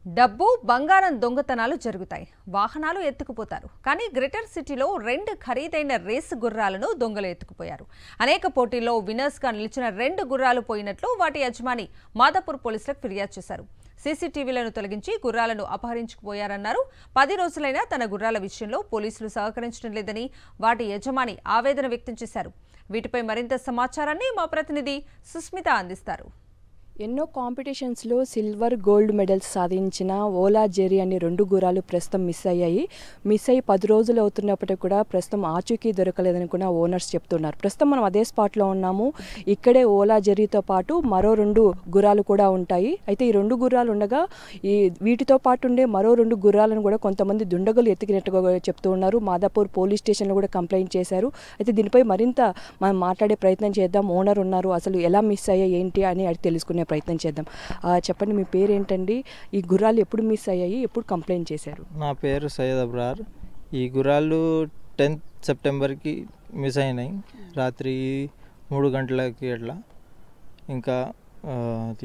డబ్బు బంగారం దొంగతనాలు జరుగుతాయి వాహనాలు ఎత్తుకుపోతారు కానీ గ్రేటర్ సిటీలో రెండు ఖరీదైన రేసు గుర్రాలను దొంగలు ఎత్తుకుపోయారు అనేక పోటీల్లో విన్నర్స్గా నిలిచిన రెండు గుర్రాలు పోయినట్లు వాటి యజమాని మాదాపూర్ పోలీసులకు ఫిర్యాదు చేశారు సీసీటీవీలను తొలగించి గుర్రాలను అపహరించుకుపోయారన్నారు పది రోజులైనా తన గుర్రాల విషయంలో పోలీసులు సహకరించడం లేదని వాటి యజమాని ఆవేదన వ్యక్తం చేశారు వీటిపై మరింత సమాచారాన్ని మా ప్రతినిధి సుస్మిత అందిస్తారు ఎన్నో కాంపిటీషన్స్లో సిల్వర్ గోల్డ్ మెడల్స్ సాధించిన ఓలా జెరీ అనే రెండు గుర్రాలు ప్రస్తుతం మిస్ అయ్యాయి మిస్ అయ్యి పది రోజులు అవుతున్నప్పటికీ కూడా ప్రస్తుతం ఆచూకీ దొరకలేదని కూడా ఓనర్స్ చెప్తున్నారు ప్రస్తుతం మనం అదే స్పాట్లో ఉన్నాము ఇక్కడే ఓలా జెరీతో పాటు మరో రెండు గుర్రాలు కూడా ఉంటాయి అయితే ఈ రెండు గుర్రాలు ఉండగా ఈ వీటితో పాటు ఉండే మరో రెండు గుర్రాలను కూడా కొంతమంది దుండగులు ఎత్తికినట్టుగా కూడా చెప్తూ ఉన్నారు మాదాపూర్ పోలీస్ స్టేషన్లో కూడా కంప్లైంట్ చేశారు అయితే దీనిపై మరింత మనం మాట్లాడే ప్రయత్నం చేద్దాం ఓనర్ ఉన్నారు అసలు ఎలా మిస్ అయ్యాయి ఏంటి అని అడిగి తెలుసుకునే ప్రయత్నం చేద్దాం ఆ, చెప్పండి మీ పేరు ఏంటండి ఈ గుర్రాలు ఎప్పుడు మిస్ అయ్యాయి ఎప్పుడు కంప్లైంట్ చేశారు నా పేరు సయ్యద్ అబ్రార్ ఈ గుర్రాలు టెన్త్ సెప్టెంబర్కి మిస్ అయినాయి రాత్రి మూడు గంటలకి అట్లా ఇంకా ఆ, అది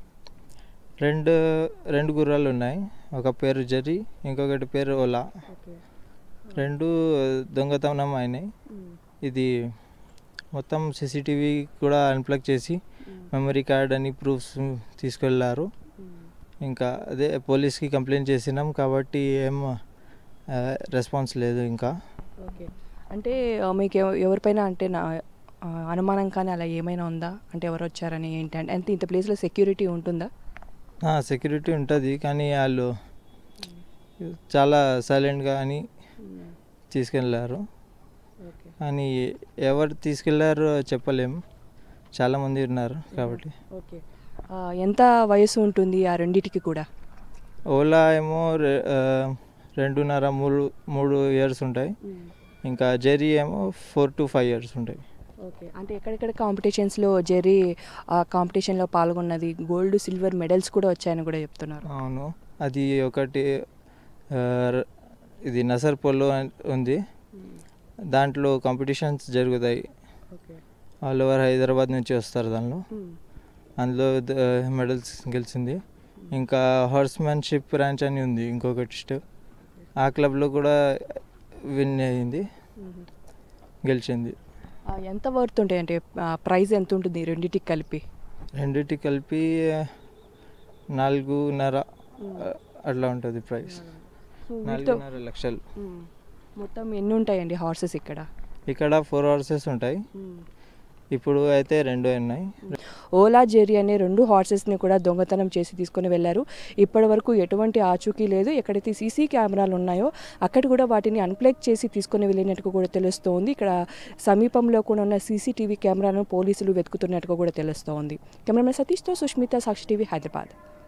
రెండు రెండు గుర్రాలు ఉన్నాయి ఒక పేరు జరి ఇంకొకటి పేరు ఓలా రెండు దొంగతనం అయినాయి ఇది మొత్తం సీసీటీవీ కూడా అన్ప్లగ్ చేసి మెమరీ కార్డ్ అని ప్రూఫ్స్ తీసుకెళ్ళారు ఇంకా అదే పోలీస్కి కంప్లైంట్ చేసినాం కాబట్టి ఏం ఆ, రెస్పాన్స్ లేదు ఇంకా ఓకే అంటే ఆ, మీకు ఎవ- ఎవరిపైన అంటే నా ఆ, అనుమానం కానీ అలా ఏమైనా ఉందా అంటే ఎవరు వచ్చారని ఏంటి అంటే అంటే ఇంత ప్లేస్లో సెక్యూరిటీ ఉంటుందా సెక్యూరిటీ ఉంటుంది కానీ వాళ్ళు చాలా సైలెంట్గా అని తీసుకెళ్ళారు ఓకే కానీ ఎవరు తీసుకెళ్లారో చెప్పలేం చాలామంది ఉన్నారు కాబట్టి ఓకే ఆ, ఎంత వయసు ఉంటుంది ఆ రెండిటికి కూడా ఓలా ఏమో రె- ఆ, రెండున్నర మూడు మూడు ఇయర్స్ ఉంటాయి ఇంకా జెరీ ఏమో ఫోర్ టు ఫైవ్ ఇయర్స్ ఉంటాయి ఓకే అంటే ఎక్కడెక్కడ కాంపిటీషన్స్లో జెరీ ఆ కాంపిటీషన్లో పాల్గొన్నది గోల్డ్ సిల్వర్ మెడల్స్ కూడా వచ్చాయని కూడా చెప్తున్నారు అవును అది ఒకటి ఆ, ర- ఇది నసర్ పోలో అన్- ఉంది దాంట్లో కాంపిటీషన్స్ జరుగుతాయి ఓకే ఆల్ ఓవర్ హైదరాబాద్ నుంచి వస్తారు దానిలో అందులో మెడల్స్ గెలిచింది ఇంకా హార్స్మెన్షిప్ బ్రాంచ్ అని ఉంది ఇంకొకటి స్టెప్ ఆ క్లబ్లో కూడా విన్ అయింది గెలిచింది ఎంత వర్త్ ఉంటాయి అంటే ప్రైస్ ఎంత ఉంటుంది ఈ రెండిటికి కలిపి రెండిటి కలిపి నాలుగున్నర ఆ, అట్లా ఉంటుంది ప్రైస్ సో వీటితో నాలుగున్నర లక్షలు మ్మ్. మొత్తం ఎన్ని ఉంటాయండి హార్సెస్ ఇక్కడ ఇక్కడ ఫోర్ హార్సెస్ ఉంటాయి ఇప్పుడు అయితే రెండు ఉన్నాయి ఓలా జెరీ అనే రెండు హార్సెస్ని కూడా దొంగతనం చేసి తీసుకొని వెళ్ళారు ఇప్పటి వరకు ఎటువంటి ఆచూకీ లేదు ఎక్కడైతే సీసీ కెమెరాలు ఉన్నాయో అక్కడ కూడా వాటిని అన్ప్లగ్ చేసి తీసుకొని వెళ్ళినట్టుగా కూడా తెలుస్తోంది ఇక్కడ సమీపంలో కూడా ఉన్న సీసీటీవీ కెమెరాను పోలీసులు వెతుకుతున్నట్టుగా కూడా తెలుస్తోంది కెమెరామెన్ సతీష్తో సుష్మిత సాక్షి టీవీ హైదరాబాద్